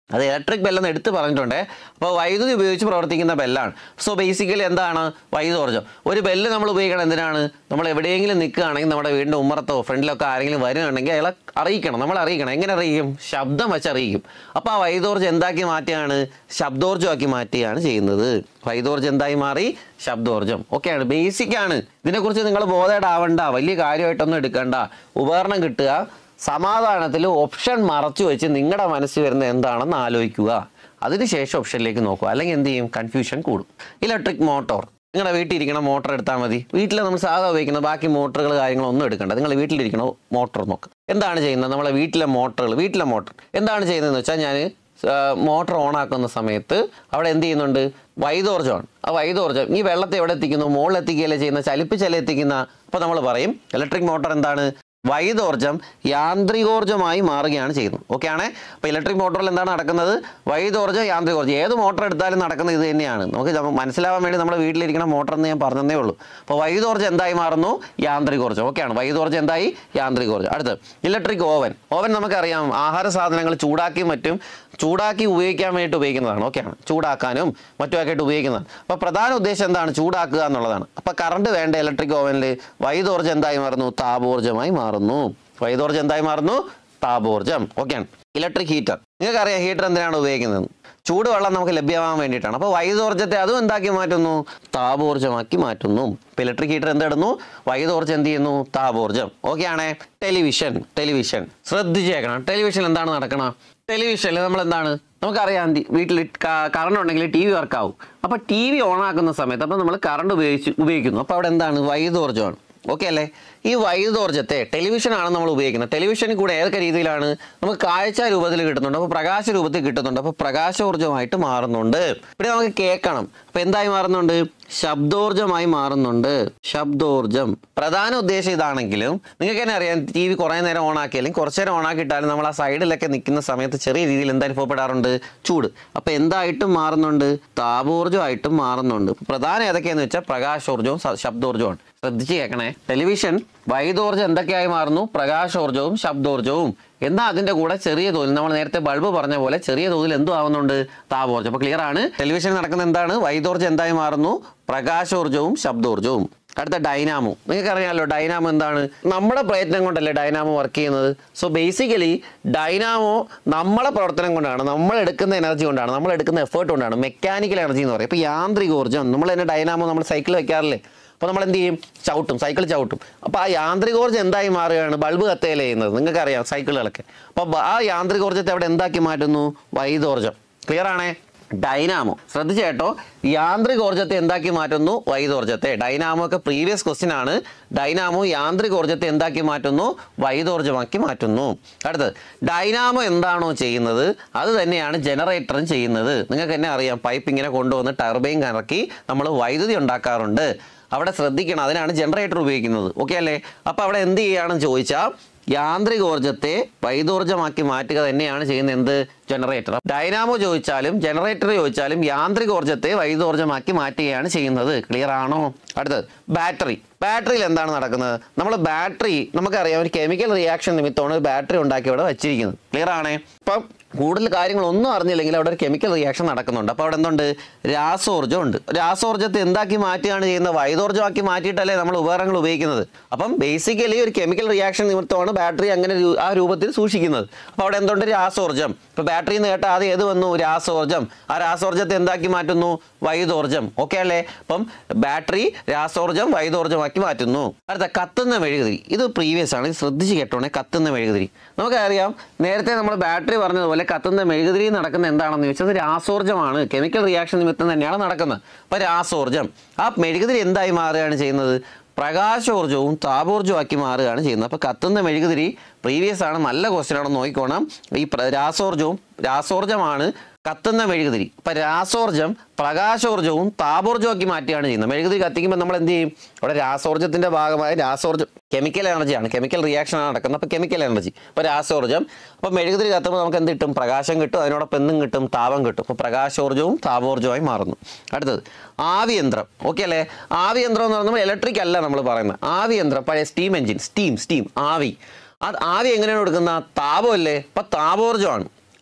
അത് ഇലക്ട്രിക് ബെല്ലെന്ന് എടുത്ത് പറഞ്ഞിട്ടുണ്ട് അപ്പോൾ വൈദ്യുതി ഉപയോഗിച്ച് പ്രവർത്തിക്കുന്ന ബെല്ലാണ് സോ ബേസിക്കലി എന്താണ് വൈദ്യുതോർജ്ജം ഒരു ബെല്ല് നമ്മൾ ഉപയോഗിക്കണം എന്തിനാണ് നമ്മൾ എവിടെയെങ്കിലും നിൽക്കുകയാണെങ്കിൽ നമ്മുടെ വീടിൻ്റെ ഉമ്മറത്തോ ഫ്രണ്ടിലൊക്കെ ആരെങ്കിലും വരുന്നുണ്ടെങ്കിൽ അയാളെ അറിയിക്കണം നമ്മൾ അറിയിക്കണം എങ്ങനെ അറിയിക്കും ശബ്ദം വെച്ച് അറിയിക്കും അപ്പോൾ ആ വൈദ്യോർജ്ജം എന്താക്കി മാറ്റുകയാണ് ശബ്ദോർജ്ജമാക്കി മാറ്റുകയാണ് ചെയ്യുന്നത് വൈദ്യോർജ്ജം എന്തായി മാറി ശബ്ദോർജ്ജം ഓക്കെയാണ് ബേസിക് ആണ് ഇതിനെക്കുറിച്ച് നിങ്ങൾ ബോധേഡാവണ്ട വലിയ കാര്യമായിട്ടൊന്നും എടുക്കണ്ട ഉപകരണം കിട്ടുക സമാധാനത്തിൽ ഓപ്ഷൻ മറച്ചു വെച്ച് നിങ്ങളുടെ മനസ്സിൽ വരുന്ന എന്താണെന്ന് ആലോചിക്കുക അതിനുശേഷം ഓപ്ഷനിലേക്ക് നോക്കുക അല്ലെങ്കിൽ എന്ത് ചെയ്യും കൺഫ്യൂഷൻ കൂടും ഇലക്ട്രിക് മോട്ടോർ നിങ്ങളുടെ വീട്ടിൽ ഇരിക്കണ മോട്ടർ എടുത്താൽ മതി വീട്ടിൽ നമ്മൾ സാധാ ഉപയോഗിക്കുന്ന ബാക്കി മോട്ടറുകൾ കാര്യങ്ങളൊന്നും എടുക്കണ്ട നിങ്ങൾ വീട്ടിലിരിക്കണ മോട്ടോർ നോക്ക് എന്താണ് ചെയ്യുന്നത് നമ്മളെ വീട്ടിലെ മോട്ടറുകൾ വീട്ടിലെ മോട്ടർ എന്താണ് ചെയ്യുന്നതെന്ന് വെച്ചാൽ ഞാൻ മോട്ടർ ഓൺ ആക്കുന്ന സമയത്ത് അവിടെ എന്ത് ചെയ്യുന്നുണ്ട് വൈദോർജ്ജമാണ് ആ വൈദോർജ്ജം ഈ വെള്ളത്തെ എവിടെ എത്തിക്കുന്നു മുകളിൽ എത്തിക്കുകയല്ലേ ചെയ്യുന്ന ചലിപ്പിച്ചല്ലേ എത്തിക്കുന്ന അപ്പോൾ നമ്മൾ പറയും ഇലക്ട്രിക് മോട്ടോർ എന്താണ് വൈദോർജ്ജം യാന്ത്രികോർജ്ജമായി മാറുകയാണ് ചെയ്യുന്നത് ഓക്കെ ആണേ അപ്പോൾ ഇലക്ട്രിക് മോട്ടോറിൽ എന്താണ് നടക്കുന്നത് വൈദോർജ്ജം യാന്ത്രികോർജ്ജം ഏത് മോട്ടർ എടുത്താലും നടക്കുന്നത് ഇത് തന്നെയാണ് നമുക്ക് ജമ- മനസ്സിലാവാൻ വേണ്ടി നമ്മുടെ വീട്ടിലിരിക്കുന്ന മോട്ടർ എന്ന് ഞാൻ പറഞ്ഞതേ ഉള്ളൂ അപ്പോൾ വൈദോർജ്ജം എന്തായി മാറുന്നു യാന്ത്രികോർജ്ജം ഓക്കെയാണ് വൈദോർജ്ജം എന്തായി യാന്ത്രികോർജ്ജം അടുത്ത് ഇലക്ട്രിക് ഓവൻ ഓവൻ നമുക്കറിയാം ആഹാര സാധനങ്ങൾ ചൂടാക്കി മറ്റും ചൂടാക്കി ഉപയോഗിക്കാൻ വേണ്ടിയിട്ട് ഉപയോഗിക്കുന്നതാണ് ഓക്കെയാണ് ചൂടാക്കാനും മറ്റുമൊക്കെ ആയിട്ട് ഉപയോഗിക്കുന്നതാണ് അപ്പോൾ പ്രധാന ഉദ്ദേശം എന്താണ് ചൂടാക്കുക എന്നുള്ളതാണ് അപ്പോൾ കറണ്ട് വേണ്ട ഇലക്ട്രിക് ഓവനിൽ വൈദോർജ്ജം എന്തായി മാറുന്നു താപോർജ്ജമായി മാറുന്നു വൈദോർജ്ജം എന്തായി മാറുന്നു താപോർജ്ജം ഓക്കെയാണ് ഇലക്ട്രിക് ഹീറ്റർ നിങ്ങൾക്കറിയാം ഹീറ്റർ എന്തിനാണ് ഉപയോഗിക്കുന്നത് ചൂടുവെള്ളം നമുക്ക് ലഭ്യമാകാൻ വേണ്ടിയിട്ടാണ് അപ്പോൾ വൈദോർജ്ജത്തെ അതും എന്താക്കി മാറ്റുന്നു താപോർജ്ജമാക്കി മാറ്റുന്നു ഇപ്പോൾ ഇലക്ട്രിക് ഹീറ്റർ എന്തിടുന്നു വൈദോർജ്ജം എന്ത് ചെയ്യുന്നു താപോർജ്ജം ഓക്കെ ആണേ ടെലിവിഷൻ ടെലിവിഷൻ ശ്രദ്ധിച്ചേക്കണം ടെലിവിഷൻ എന്താണ് നടക്കണം ടെലിവിഷനിൽ നമ്മൾ എന്താണ് നമുക്കറിയാം ദി- വീട്ടിൽ കറണ്ട് ഉണ്ടെങ്കിൽ ടി വി വർക്കാവും അപ്പോൾ ടി വി ഓൺ ആക്കുന്ന സമയത്ത് അപ്പോൾ നമ്മൾ കറണ്ട് ഉപയോഗിച്ച് ഉപയോഗിക്കുന്നു അപ്പോൾ അവിടെ എന്താണ് വൈദോർജ്ജമാണ് ഓക്കെ അല്ലേ ഈ വൈദ്യോർജ്ജത്തെ ടെലിവിഷനാണ് നമ്മൾ ഉപയോഗിക്കുന്നത് ടെലിവിഷനിൽ കൂടെ ഏതൊക്കെ രീതിയിലാണ് നമുക്ക് കാഴ്ച രൂപത്തിൽ കിട്ടുന്നുണ്ട് അപ്പോൾ പ്രകാശ രൂപത്തിൽ കിട്ടുന്നുണ്ട് അപ്പോൾ പ്രകാശോർജ്ജമായിട്ട് മാറുന്നുണ്ട് ഇവിടെ നമുക്ക് കേൾക്കണം അപ്പോൾ എന്തായി മാറുന്നുണ്ട് ശബ്ദോർജ്ജമായി മാറുന്നുണ്ട് ശബ്ദോർജ്ജം പ്രധാന ഉദ്ദേശം ഇതാണെങ്കിലും നിങ്ങൾക്ക് തന്നെ അറിയാം ടി വി കുറേ നേരം ഓൺ ആക്കിയാലും കുറച്ച് നേരം ഓൺ ആക്കിയിട്ടാലും നമ്മൾ ആ സൈഡിലൊക്കെ നിൽക്കുന്ന സമയത്ത് ചെറിയ രീതിയിൽ എന്താ അനുഭവപ്പെടാറുണ്ട് ചൂട് അപ്പോൾ എന്തായിട്ടും മാറുന്നുണ്ട് താപോർജ്ജമായിട്ടും മാറുന്നുണ്ട് പ്രധാനം ഏതൊക്കെയാന്ന് വെച്ചാൽ പ്രകാശോർജ്ജവും സ- ശബ്ദോർജ്ജവുമാണ് ശ്രദ്ധിച്ച് കേൾക്കണേ ടെലിവിഷൻ വൈദ്യോർജ്ജം എന്തൊക്കെയായി മാറുന്നു പ്രകാശോർജ്ജവും ശബ്ദോർജ്ജവും എന്നാൽ അതിന്റെ കൂടെ ചെറിയ തോതിൽ നമ്മൾ നേരത്തെ ബൾബ് പറഞ്ഞ പോലെ ചെറിയ തോതിൽ എന്തു ആവുന്നുണ്ട് താപോർജ്ജം അപ്പോൾ ക്ലിയർ ആണ് ടെലിവിഷൻ നടക്കുന്ന എന്താണ് വൈദ്യോർജ്ജം എന്തായി മാറുന്നു പ്രകാശോർജ്ജവും ശബ്ദോർജ്ജവും അടുത്ത ഡൈനാമോ നിങ്ങൾക്കറിയാമല്ലോ ഡൈനാമോ എന്താണ് നമ്മുടെ പ്രയത്നം കൊണ്ടല്ലേ ഡൈനാമോ വർക്ക് ചെയ്യുന്നത് സോ ബേസിക്കലി ഡൈനാമോ നമ്മളെ പ്രവർത്തനം കൊണ്ടാണ് നമ്മൾ എടുക്കുന്ന എനർജി കൊണ്ടാണ് നമ്മൾ എടുക്കുന്ന എഫേർട്ട് കൊണ്ടാണ് മെക്കാനിക്കൽ എനർജി എന്ന് പറയും ഇപ്പോൾ യാന്ത്രികോർജ്ജം നമ്മൾ തന്നെ ഡൈനാമോ നമ്മൾ സൈക്കിൾ വെക്കാറില്ലേ അപ്പോൾ നമ്മൾ എന്ത് ചെയ്യും ചവിട്ടും സൈക്കിൾ ചവിട്ടും അപ്പോൾ ആ യാന്ത്രികോർജ്ജം എന്തായി മാറുകയാണ് ബൾബ് കത്തയല്ലേ ചെയ്യുന്നത് നിങ്ങൾക്കറിയാം സൈക്കിളുകളൊക്കെ അപ്പോൾ ആ യാന്ത്രികോർജ്ജത്തെ അവിടെ എന്താക്കി മാറ്റുന്നു വൈദോർജ്ജം ക്ലിയർ ആണേ ഡൈനാമോ ശ്രദ്ധിച്ച് കേട്ടോ യാന്ത്രികോർജ്ജത്തെ എന്താക്കി മാറ്റുന്നു വൈദോർജ്ജത്തെ ഡൈനാമോ ഒക്കെ പ്രീവിയസ് ക്വസ്റ്റ്യൻ ആണ് ഡൈനാമോ യാന്ത്രികോർജ്ജത്തെ എന്താക്കി മാറ്റുന്നു വൈദോർജ്ജമാക്കി മാറ്റുന്നു അടുത്തത് ഡൈനാമോ എന്താണോ ചെയ്യുന്നത് അത് തന്നെയാണ് ജനറേറ്ററും ചെയ്യുന്നത് നിങ്ങൾക്ക് തന്നെ അറിയാം പൈപ്പ് ഇങ്ങനെ കൊണ്ടുവന്ന് ടർബൈൻ കറക്കി നമ്മൾ വൈദ്യുതി ഉണ്ടാക്കാറുണ്ട് അവിടെ ശ്രദ്ധിക്കണം അതിനാണ് ജനറേറ്റർ ഉപയോഗിക്കുന്നത് ഓക്കെ അല്ലേ അപ്പോൾ അവിടെ എന്ത് ചെയ്യുകയാണെന്ന് ചോദിച്ചാൽ യാന്ത്രികോർജ്ജത്തെ വൈദോർജ്ജമാക്കി മാറ്റുക തന്നെയാണ് ചെയ്യുന്നത് എന്ത് ജനറേറ്റർ ഡൈനാമോ ചോദിച്ചാലും ജനറേറ്റർ ചോദിച്ചാലും യാന്ത്രികോർജ്ജത്തെ വൈദോർജ്ജമാക്കി മാറ്റുകയാണ് ചെയ്യുന്നത് ക്ലിയർ ആണോ അടുത്തത് ബാറ്ററി ബാറ്ററിയിൽ എന്താണ് നടക്കുന്നത് നമ്മൾ ബാറ്ററി നമുക്കറിയാം ഒരു കെമിക്കൽ റിയാക്ഷൻ നിമിത്തമാണ് ഒരു ബാറ്ററി ഉണ്ടാക്കി ഇവിടെ വെച്ചിരിക്കുന്നത് ക്ലിയർ ആണേ അപ്പം കൂടുതൽ കാര്യങ്ങളൊന്നും അറിഞ്ഞില്ലെങ്കിൽ അവിടെ ഒരു കെമിക്കൽ റിയാക്ഷൻ നടക്കുന്നുണ്ട് അപ്പോൾ അവിടെ എന്തുണ്ട് രാസോർജ്ജം ഉണ്ട് രാസോർജ്ജത്തെ എന്താക്കി മാറ്റുകയാണ് ചെയ്യുന്നത് വൈദോർജ്ജമാക്കി മാറ്റിയിട്ടല്ലേ നമ്മൾ ഉപകരണങ്ങൾ ഉപയോഗിക്കുന്നത് അപ്പം ബേസിക്കലി ഒരു കെമിക്കൽ റിയാക്ഷൻ നിമിത്തമാണ് ബാറ്ററി അങ്ങനെ രൂ- ആ രൂപത്തിൽ സൂക്ഷിക്കുന്നത് അപ്പോൾ അവിടെ എന്തുണ്ട് രാസോർജ്ജം ഇപ്പോൾ ബാറ്ററി എന്ന് കേട്ടാൽ ആദ്യം ഏത് വന്നു രാസോർജ്ജം ആ രാസോർജ്ജത്തെ എന്താക്കി മാറ്റുന്നു വൈദോർജ്ജം ഓക്കെ അല്ലേ അപ്പം ബാറ്ററി രാസോർജ്ജം വൈദോർജ്ജമാക്കി മാറ്റുന്നു അടുത്ത കത്തുന്ന മെഴുകുതിരി ഇത് പ്രീവിയസ് ആണ് ഇത് ശ്രദ്ധിച്ച് കേട്ടോണേ കത്തുന്ന മെഴുകുതിരി നമുക്കറിയാം നേരത്തെ നമ്മൾ ബാറ്ററി പറഞ്ഞതുപോലെ കത്തുന്ന മെഴുകുതിരി നടക്കുന്ന എന്താണെന്ന് ചോദിച്ചാൽ അത് രാസോർജ്ജമാണ് കെമിക്കൽ റിയാക്ഷൻ നിമിത്തം തന്നെയാണ് നടക്കുന്നത് അപ്പോൾ രാസോർജ്ജം ആ മെഴുകുതിരി എന്തായി മാറുകയാണ് ചെയ്യുന്നത് പ്രകാശോർജ്ജവും താപോർജ്ജവും ആക്കി മാറുകയാണ് ചെയ്യുന്നത് അപ്പോൾ കത്തുന്ന മെഴുകുതിരി പ്രീവിയസ് ആണ് നല്ല ക്വസ്റ്റ്യൻ ആണെന്ന് നോക്കിക്കോണം ഈ പ്ര- രാസോർജ്ജവും രാസോർജ്ജമാണ് കത്തുന്ന മെഴുകുതിരി അപ്പം രാസോർജ്ജം പ്രകാശോർജ്ജവും താപോർജ്ജമാക്കി മാറ്റുകയാണ് ചെയ്യുന്നത് മെഴുകുതിരി കത്തിക്കുമ്പോൾ നമ്മൾ എന്ത് ചെയ്യും അവിടെ രാസോർജ്ജത്തിൻ്റെ ഭാഗമായ രാസോർജ്ജം കെമിക്കൽ എനർജിയാണ് കെമിക്കൽ റിയാക്ഷൻ ആണ് നടക്കുന്നത് അപ്പോൾ കെമിക്കൽ എനർജി അപ്പോൾ രാസോർജ്ജം അപ്പോൾ മെഴുകുതിരി കത്തുമ്പോൾ നമുക്ക് എന്ത് കിട്ടും പ്രകാശം കിട്ടും അതിനോടൊപ്പം എന്തും കിട്ടും താപം കിട്ടും അപ്പോൾ പ്രകാശോർജ്ജവും താപോർജ്ജവുമായി മാറുന്നു അടുത്തത് ആവിയന്ത്രം ഓക്കെ അല്ലേ ആവിയന്ത്രം എന്ന് പറയുമ്പോൾ ഇലക്ട്രിക് അല്ല നമ്മൾ പറയുന്നത് ആവിയന്ത്രം പഴയ സ്റ്റീം എഞ്ചിൻ സ്റ്റീം സ്റ്റീം ആവി അത് ആവി എങ്ങനെയാണ് കൊടുക്കുന്ന താപമല്ലേ അപ്പം താപോർജ്ജമാണ്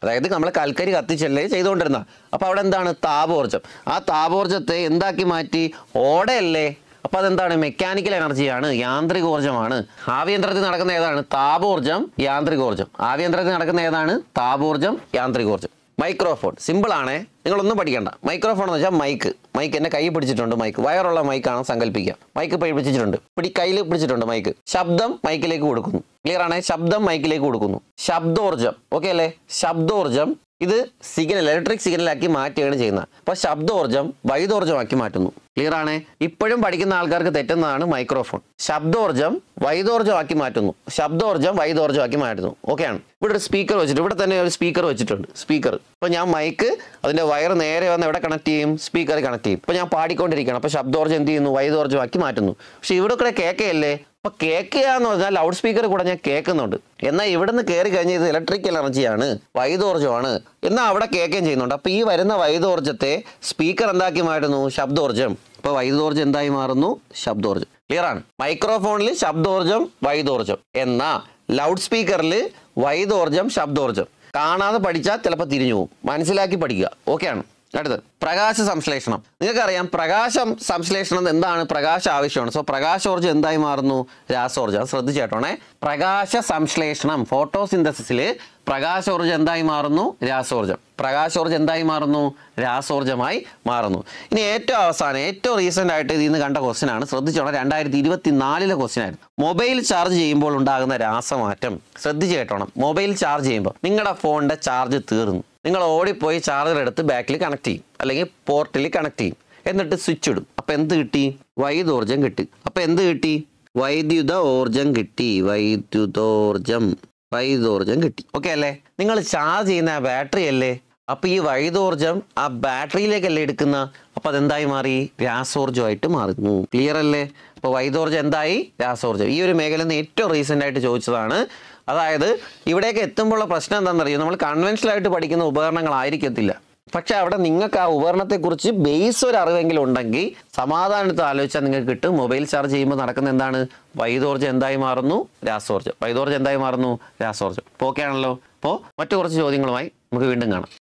അതായത് നമ്മൾ കൽക്കരി കത്തിച്ചല്ലേ ചെയ്തുകൊണ്ടിരുന്ന അപ്പോൾ അവിടെ എന്താണ് താപോർജ്ജം ആ താപോർജ്ജത്തെ എന്താക്കി മാറ്റി ഓടയല്ലേ അപ്പോൾ അതെന്താണ് മെക്കാനിക്കൽ എനർജിയാണ് യാന്ത്രികോർജ്ജമാണ് ആവിയന്ത്രത്തിൽ നടക്കുന്ന ഏതാണ് താപോർജ്ജം യാന്ത്രികോർജ്ജം ആവിയന്ത്രത്തിൽ നടക്കുന്ന ഏതാണ് താപോർജ്ജം യാന്ത്രികോർജ്ജം മൈക്രോഫോൺ സിമ്പിൾ ആണേ നിങ്ങളൊന്നും പഠിക്കണ്ട മൈക്രോഫോൺ എന്ന് വെച്ചാൽ മൈക്ക് മൈക്ക് എന്നെ കൈ പിടിച്ചിട്ടുണ്ട് മൈക്ക് വയറുള്ള മൈക്കാണ് സങ്കല്പിക്കുക മൈക്ക് പിടിച്ചിട്ടുണ്ട് പിടി കയ്യിൽ പിടിച്ചിട്ടുണ്ട് മൈക്ക് ശബ്ദം മൈക്കിലേക്ക് കൊടുക്കുന്നു ക്ലിയർ ആണേ ശബ്ദം മൈക്കിലേക്ക് കൊടുക്കുന്നു ശബ്ദോർജ്ജം ഓക്കെ അല്ലേ ശബ്ദോർജ്ജം ഇത് സിഗ്നൽ ഇലക്ട്രിക് സിഗ്നലാക്കി മാറ്റുകയാണ് ചെയ്യുന്നത് അപ്പോൾ ശബ്ദോർജ്ജം വൈദോർജ്ജമാക്കി മാറ്റുന്നു ക്ലിയർ ആണ് ഇപ്പോഴും പഠിക്കുന്ന ആൾക്കാർക്ക് തെറ്റുന്നതാണ് മൈക്രോഫോൺ ശബ്ദോർജ്ജം വൈദോർജ്ജമാക്കി മാറ്റുന്നു ശബ്ദോർജ്ജം വൈദോർജ്ജമാക്കി മാറ്റുന്നു ഓക്കെയാണ് ഇവിടെ ഒരു സ്പീക്കർ വെച്ചിട്ട് ഇവിടെ തന്നെ ഒരു സ്പീക്കർ വെച്ചിട്ടുണ്ട് സ്പീക്കർ ഇപ്പോൾ ഞാൻ മൈക്ക് അതിന്റെ വയർ നേരെ വന്ന് എവിടെ കണക്ട് ചെയ്യും സ്പീക്കറിൽ കണക്ട് ചെയ്യും ഇപ്പോൾ ഞാൻ പാടിക്കൊണ്ടിരിക്കുകയാണ് അപ്പോൾ ശബ്ദോർജ്ജം എന്ത് ചെയ്യുന്നു വൈദോർജ്ജമാക്കി മാറ്റുന്നു പക്ഷെ ഇവിടെ കൂടെ കേൾക്കുകയല്ലേ അപ്പൊ കേൾക്കുക എന്ന് പറഞ്ഞാൽ ലൗഡ് സ്പീക്കർ കൂടെ ഞാൻ കേൾക്കുന്നുണ്ട് എന്നാൽ ഇവിടുന്ന് കയറി കഴിഞ്ഞാൽ ഇത് ഇലക്ട്രിക്കൽ എനർജിയാണ് വൈദോർജ്ജമാണ് എന്നാൽ അവിടെ കേൾക്കുകയും ചെയ്യുന്നുണ്ട് അപ്പൊ ഈ വരുന്ന വൈദോർജ്ജത്തെ സ്പീക്കർ എന്താക്കി മാറ്റുന്നു ശബ്ദോർജ്ജം അപ്പൊ വൈദോർജ്ജം എന്തായി മാറുന്നു ശബ്ദോർജ്ജം ക്ലിയർ ആണ് മൈക്രോഫോണിൽ ശബ്ദോർജ്ജം വൈദോർജ്ജം എന്നാ ലൗഡ് സ്പീക്കറിൽ വൈദോർജ്ജം ശബ്ദോർജ്ജം കാണാതെ പഠിച്ചാൽ ചിലപ്പോൾ തിരിഞ്ഞു പോകും മനസ്സിലാക്കി പഠിക്കുക ഓക്കെയാണ് അടുത്ത് പ്രകാശ സംശ്ലേഷണം നിങ്ങൾക്കറിയാം പ്രകാശം സംശ്ലേഷണം എന്താണ് പ്രകാശ ആവശ്യമാണ് സോ പ്രകാശോർജ്ജം എന്തായി മാറുന്നു രാസോർജ്ജം അത് ശ്രദ്ധിച്ചേട്ടോണേ പ്രകാശ സംശ്ലേഷണം ഫോട്ടോസിന്തസിസിൽ പ്രകാശോർജ്ജം എന്തായി മാറുന്നു രാസോർജ്ജം പ്രകാശോർജ്ജം എന്തായി മാറുന്നു രാസോർജ്ജമായി മാറുന്നു ഇനി ഏറ്റവും അവസാനം ഏറ്റവും റീസെന്റ് ആയിട്ട് ഇതിൽ നിന്ന് കണ്ട ക്വസ്റ്റ്യൻ ആണ് ശ്രദ്ധിച്ചോണം രണ്ടായിരത്തി ഇരുപത്തി നാലിലെ ക്വസ്റ്റ്യൻ ആയിരുന്നു മൊബൈൽ ചാർജ് ചെയ്യുമ്പോൾ ഉണ്ടാകുന്ന രാസമാറ്റം ശ്രദ്ധിച്ച് കേട്ടോണം മൊബൈൽ ചാർജ് ചെയ്യുമ്പോൾ നിങ്ങളുടെ ഫോണിന്റെ ചാർജ് തീർന്നു നിങ്ങൾ ഓടിപ്പോയി ചാർജർ എടുത്ത് ബാക്കിൽ കണക്ട് ചെയ്യും അല്ലെങ്കിൽ പോർട്ടിൽ കണക്ട് ചെയ്യും എന്നിട്ട് സ്വിച്ച് ഇടും അപ്പം എന്ത് കിട്ടി വൈദ്യോർജം കിട്ടി അപ്പം എന്ത് കിട്ടി വൈദ്യുത ഊർജം കിട്ടി വൈദ്യുതോർജം വൈദ്യോർജം കിട്ടി ഓക്കെ അല്ലേ നിങ്ങൾ ചാർജ് ചെയ്യുന്ന ആ ബാറ്ററി അല്ലേ അപ്പൊ ഈ വൈദ്യോർജം ആ ബാറ്ററിയിലേക്കല്ലേ എടുക്കുന്ന അപ്പൊ അതെന്തായി മാറി രാസോർജമായിട്ട് മാറുന്നു ക്ലിയർ അല്ലേ അപ്പൊ വൈദ്യോർജം എന്തായി രാസോർജം ഈ ഒരു മേഖല നിന്ന് ഏറ്റവും റീസെന്റ് ആയിട്ട് ചോദിച്ചതാണ് അതായത് ഇവിടേക്ക് എത്തുമ്പോഴുള്ള പ്രശ്നം എന്താണെന്നറിയോ നമ്മൾ കൺവെൻഷനൽ ആയിട്ട് പഠിക്കുന്ന ഉപകരണങ്ങളായിരിക്കത്തില്ല പക്ഷെ അവിടെ നിങ്ങൾക്ക് ആ ഉപകരണത്തെക്കുറിച്ച് ബേസ് ഒരു അറിവെങ്കിലും ഉണ്ടെങ്കിൽ സമാധാനത്തിൽ ആലോചിച്ചാൽ നിങ്ങൾക്ക് കിട്ടും മൊബൈൽ ചാർജ് ചെയ്യുമ്പോൾ നടക്കുന്ന എന്താണ് വൈദ്യോർജ്ജം എന്തായി മാറുന്നു രാസോർജ്ജം വൈദ്യോർജ്ജം എന്തായി മാറുന്നു രാസോർജ്ജം അപ്പോൾ ഓക്കെ ആണല്ലോ അപ്പോൾ മറ്റു കുറച്ച് ചോദ്യങ്ങളുമായി നമുക്ക് വീണ്ടും കാണാം